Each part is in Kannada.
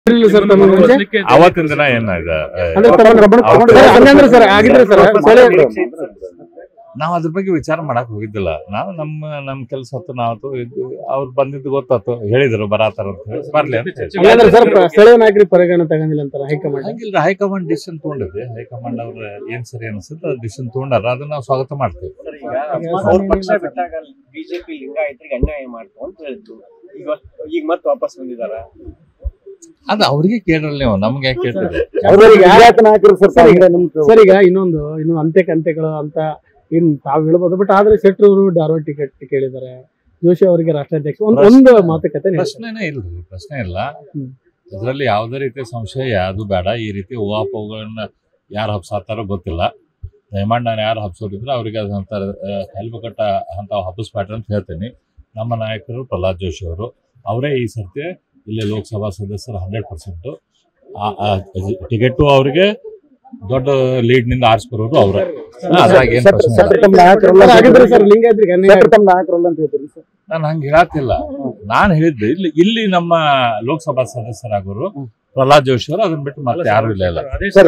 ಇರ್ಲಿಲ್ಲ ಸರ್ ತಮ್ಮ ಮುಂಚೆ ಅವತ್ತಿನ ದಿನ ಏನಾಯ್ತು ಅಂದ್ರೆ ತಮ್ಮ ರಬ್ಬರ್ ತಗೊಂಡು ಸರ್, ಹಂಗಂದ್ರೆ ಸರ್ ಆಗಿದ್ರೆ ಸರ್ ಸೊಳ್ಳೆ ನಾವ್ ಅದ್ರ ಬಗ್ಗೆ ವಿಚಾರ ಮಾಡಕ್ ಹೋಗಿದ್ದಿಲ್ಲ ನಾವು ನಮ್ಮ ನಮ್ ಕೆಲಸ ಹೊತ್ತು ನಾವತ್ತು ಇದ್ದು ಅವ್ರು ಬಂದಿದ್ದು ಗೊತ್ತಾತು ಹೇಳಿದ್ರು ಬರಾತಾರ ಅಂತ ಹೇಳಿ ಬರ್ಲಿ ಅಂತ ಹೇಳಿ. ಹಂಗಂದ್ರೆ ಸರ್ ಸ್ಥಳೀಯ ನಾಯಕರಿಗೆ ಪರಿಗಣನೆ ತಗೊಂಡಿಲ್ಲ ಅಂತಾರ ಹೈಕಮಾಂಡ್ ಹಂಗಿಲ್ರಿ ಹೈಕಮಾಂಡ್ ಡಿಸಿಷನ್ ತಗೊಂಡಿದ್ವಿ ಹೈಕಮಾಂಡ್ ಅವ್ರ ಏನ್ ಸರಿ ಅನ್ಸುತ್ತೆ ಅದು ಡಿಸಿಷನ್ ತಗೊಂಡಾರ ಅದನ್ನ ನಾವು ಸ್ವಾಗತ ಮಾಡ್ತೀವಿ ಸರ್ ಈಗ ಅವ್ರ ಪಕ್ಷ ಬಿಟ್ಟಾಗ ಬಿಜೆಪಿ ಲಿಂಗಾಯತರಿಗೆ ಅನ್ಯಾಯ ಮಾಡ್ತು ಅಂತ ಹೇಳಿದ್ರು ಈಗ ಈಗ ಮತ್ತೆ ವಾಪಸ್ ಬಂದಿದಾರ ಅದು ಅವ್ರಿಗೆ ಕೇಳ್ರಲ್ಲ ನೀವು ನಮ್ಗೆ ಯಾಕೆ ಕೇಳ್ತಿದೆ ಸರ್ ಈಗ ಸರ್ ಈಗ ಇನ್ನೊಂದು ಇನ್ನು ಅಂತ್ಯಕ್ಕೆ ಅಂತ್ಯಗಳು ಅಂತ ಇನ್ ತಾವು ಹೇಳ್ಬೋದು ಬಟ್ ಆದ್ರೆ ಶೆಟ್ರು ಅವರು ಧಾರವಾಡ ಟಿಕೆಟ್ ಕೇಳಿದ್ದಾರೆ ಜೋಶಿ ಅವರಿಗೆ ರಾಷ್ಟ್ರಾಧ್ಯಕ್ಷ ಒಂದು ಒಂದು ಮಾತುಕತೆ ನಡೆಸಿದ್ದಾರೆ. ಪ್ರಶ್ನೆನೇ ಇಲ್ರಿ ಪ್ರಶ್ನೆ ಇಲ್ಲ ಹ್ಮ್. ಇದರಲ್ಲಿ ಯಾವುದೇ ರೀತಿಯ ಸಂಶಯ ಯಾವುದು ಬೇಡ ಈ ರೀತಿ ಊಹಾಪೋಹಗಳನ್ನ ಯಾರು ಹಬ್ಸಾತಾರೋ ಗೊತ್ತಿಲ್ಲ ದಯಮಾಡಿ ನಾನು ಯಾರು ಹಬ್ಸೋರಿದ್ರೆ ಅವರಿಗೆ ಅದಂತ ಹೆಲ್ಪಕಟ್ಟ ಅಂತ ಹಬ್ಬಿಸ್ಬೇಡ್ರಿ ಅಂತ ಹೇಳ್ತೀನಿ ನಮ್ಮ ನಾಯಕರು ಪ್ರಹ್ಲಾದ್ ಜೋಶಿ ಅವರು ಅವರೇ ಈ ಸರ್ತಿ ಇಲ್ಲಿ ಲೋಕಸಭಾ ಸದಸ್ಯರು ಹಂಡ್ರೆಡ್ ಪರ್ಸೆಂಟ್ ಟಿಕೆಟು ಅವರಿಗೆ ದೊಡ್ಡ ಲೀಡ್ ನಿಂದ ಆರಿಸ್ಬರೋರು ಅವರೇ ಅದ್ರಾಗ ಏನ್ ಪ್ರಶ್ನೆ ಇಲ್ಲ. ಸರ್, ಹಾಗಿದ್ರೆ ಸರ್ ಲಿಂಗಾಯತ್ರಿಗೆ ಅನ್ಯಾಯ ಆಗುತ್ತೆ. ನಾನು ಹಂಗೆ ಹೇಳತ್ತಿಲ್ಲ ನಾನು ಹೇಳಿದ್ದೆ ಇಲ್ಲಿ ಇಲ್ಲಿ ನಮ್ಮ ಲೋಕಸಭಾ ಸದಸ್ಯರಾಗೋರು ಪ್ರಹ್ಲಾದ್ ಜೋಶಿ ಅವರು ಅದನ್ನ ಬಿಟ್ಟು ಮತ್ತೆ ಯಾರು ಇಲ್ಲ ಇಲ್ಲ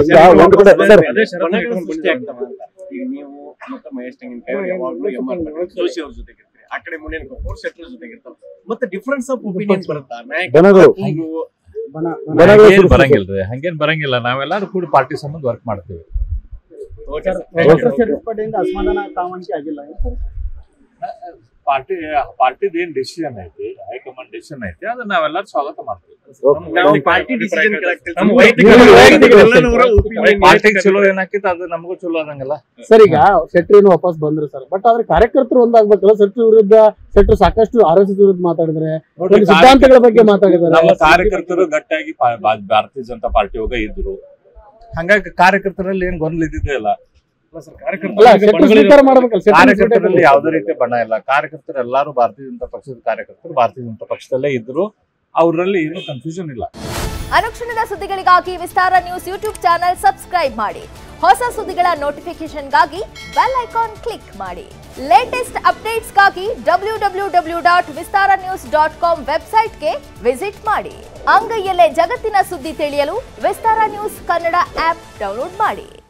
ಬಣಗಳು ಸೃಷ್ಟಿ ಆಗ್ತಾವ ಅಂತ ಈಗ ನೀವು ಮತ್ತೆ ಮಹೇಶ್ ತೆಂಗಿನಕಾಯಿ ಅವ್ರು ಯಾವಾಗ್ಲೂ ಎಂ ಆರ್ ಪಾಟೀಲ್ ಜೋಶಿ ಅವ್ರ ಜೊತೆಗೆ ಇರ್ತೀರಿ ಆ ಕಡೆ ಮುನೇನ್ ಅವ್ರ ಶೆಟ್ರ್ ಜೊತೆಗೆ ಇರ್ತಾವ ಮತ್ತೆ ಡಿಫ್ರೆನ್ಸ್ ಆಫ್ ಒಪಿನಿಯನ್ಸ್ ಬರುತ್ತಾ ನಾಯಕ ಕೂಗು, ಹಂಗೇನ್ ಬರಂಗಿಲ್ರಿ ಹಂಗೇನ್ ಬರಂಗಿಲ್ಲ ನಾವೆಲ್ಲರೂ ಕೂಡ ಪಾರ್ಟಿ ಸಂಬಂಧ ವರ್ಕ್ ಮಾಡ್ತೀವಿ Okay, sir. Thank you. Party ಪಾರ್ಟಿದ ಏನ್ ಡಿಸಿಷನ್ ಐತಿ ಹೈಕಮಾಂಡ್ ಡಿಸಿಷನ್ ಐತಿ ಅದನ್ನ ನಾವೆಲ್ಲರೂ ಸ್ವಾಗತ ಮಾಡ್ತೀವಿ ನಾವು ಪಾರ್ಟಿ ಡಿಸಿಷನ್ ಕೇಳಕ್ತಿಲ್ಲ ನಮ್ಮ ವೈಯಕ್ತಿಕ ವೈಯಕ್ತಿಕ ವೈಯಕ್ತಿಕ ಎಲ್ಲನೂರ opinion ಪಾರ್ಟಿಗೆ ಚಲೋ ಏನಾಕಿತ್ತು ಅದು ನಮಗೂ ಚಲೋ ಆದಂಗಲ್ಲ ಸರ್ ಈಗ ಶೆಟ್ರು ವಾಪಸ್ ಬಂದ್ರು ಸರ್ ಬಟ್ ಆದ್ರೆ ಕಾರ್ಯಕರ್ತರು ಒಂದಾಗ್ಬೇಕಲ್ಲ ಶೆಟ್ರು ವಿರುದ್ಧ ಶೆಟ್ರು ಸಾಕಷ್ಟು ಆರ್ ಎಸ್ ಎಸ್ ವಿರುದ್ಧ ಮಾತಾಡಿದ್ರೆ ಒಂದು ಸಿದ್ಧಾಂತಗಳ ಬಗ್ಗೆ ಮಾತಾಡಿದ್ದಾರೆ ನಮ್ಮ ಕಾರ್ಯಕರ್ತರು ಗಟ್ಟಿಯಾಗಿ ಪಾ- ಬಾ- ಭಾರತೀಯ ಜನತಾ ಪಾರ್ಟಿ ಹೋಗ ಇದ್ರು ಹಂಗಾಗಿ ಕಾರ್ಯಕರ್ತರಲ್ಲಿ ಏನ್ ಗೊಂದಲ ಇದ್ದಿದ್ದೇ ಇಲ್ಲ ಅಲ್ಲ ಶೆಟ್ರು ಸ್ವೀಕಾರ ಮಾಡ್ಬೇಕಲ್ಲ ಶೆಟ್ರು ಕಾರ್ಯಕರ್ತರಲ್ಲಿ ಯಾವುದೇ ರೀತಿಯ ಬಣ್ಣ ಇಲ್ಲ ಕಾರ್ಯಕರ್ತರು ಎಲ್ಲಾರು ಭಾರತೀಯ ಜನತಾ ಪಕ್ಷದ ಕಾರ್ಯಕರ್ತರು ಭಾರತೀಯ ಜನತಾ ಪಕ್ಷದಲ್ಲೇ ಇದ್ರು ಅವರಲ್ಲಿ ಏನು ಕನ್ಫ್ಯೂಷನ್ ಇಲ್ಲ ಅನುಕ್ಷಣದ ಸುದ್ದಿಗಳಿಗಾಗಿ Vistara news YouTube channel subscribe ಮಾಡಿ ಹೊಸ ಸುದ್ದಿಗಳ ನೋಟಿಫಿಕೇಶನ್ಗಾಗಿ ಬೆಲ್ ಐಕಾನ್ ಕ್ಲಿಕ್ ಮಾಡಿ ಲೇಟೆಸ್ಟ್ ಅಪ್ಡೇಟ್ಸ್ಗಾಗಿ W W W dot Vistara news dot com ವೆಬ್ಸೈಟ್ಗೆ ವಿಸಿಟ್ ಮಾಡಿ ಅಂಗೈಯಲ್ಲೇ ಜಗತ್ತಿನ ಸುದ್ದಿ ತಿಳಿಯಲು Vistara news Kannada app download ಮಾಡಿ